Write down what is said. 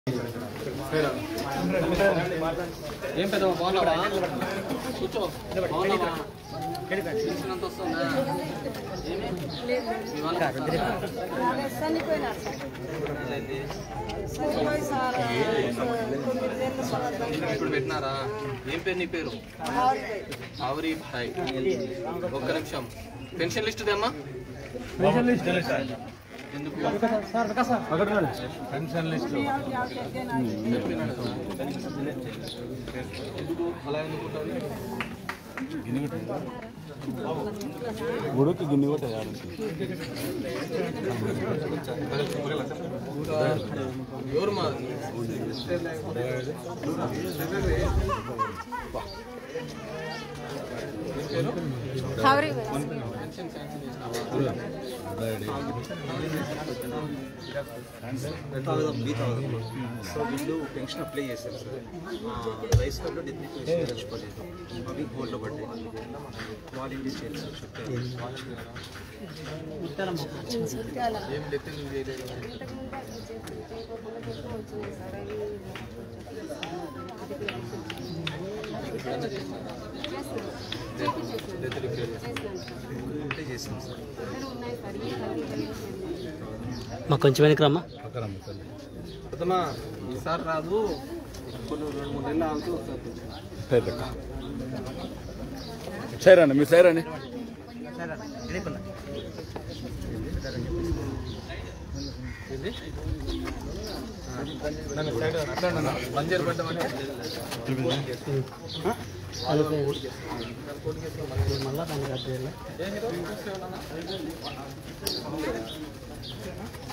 ఏం పెద్ద బాగున్నావా కూర్చో బాగున్నావా తెలిసినంత వస్తుందా ఏమి? మీ వాళ్ళకి వస్తుందా? చనిపోయినారు సార్ చనిపోయి సార్ తొమ్మిదేళ్ళ సంవత్సరం ఇప్పుడు పెట్టినారా ఏం పేరు నీ పేరు ఆవిడపై. ఆవరి హాయ్ ఒక్క నిమిషం పెన్షన్ లిస్ట్ దేమ్మా ఎందుకు పెన్షన్ లిస్ట్ చెప్పినాడు కదా. ఎందుకు అలా ఎందుకు ఉంటుంది? గుడికి గిన్నె కొట్టే యారు ఎవరు మా పెన్షన్ శాంక్షన్ చేసినావా? సో వీళ్ళు పెన్షన్ అప్లై చేశారు సార్ రైస్ కార్డులో డిగ్నిఫికేషన్ తెచ్చుకోలేదు అవి హోల్డ్లో పడ్డాయి వాలంటీర్ చేయాలి సార్ చెప్పారు సుట్టాల. ఏం డెత్ ఎందుకు చేయలేదు డెత్ రిపేర్ అప్లై చేసాం సార్ మాకు కొంచెం వెనక్కి రమ్మా అతమా ఈసారి రాదు కొన్ని రెండు మూడు నెలలు ఆగుతూ వస్తుంది సరే మీరు సరే అండి ఏంది? బంజరు పడ్డమంటే మళ్ళా దానికి అర్థం ఏ హీరో?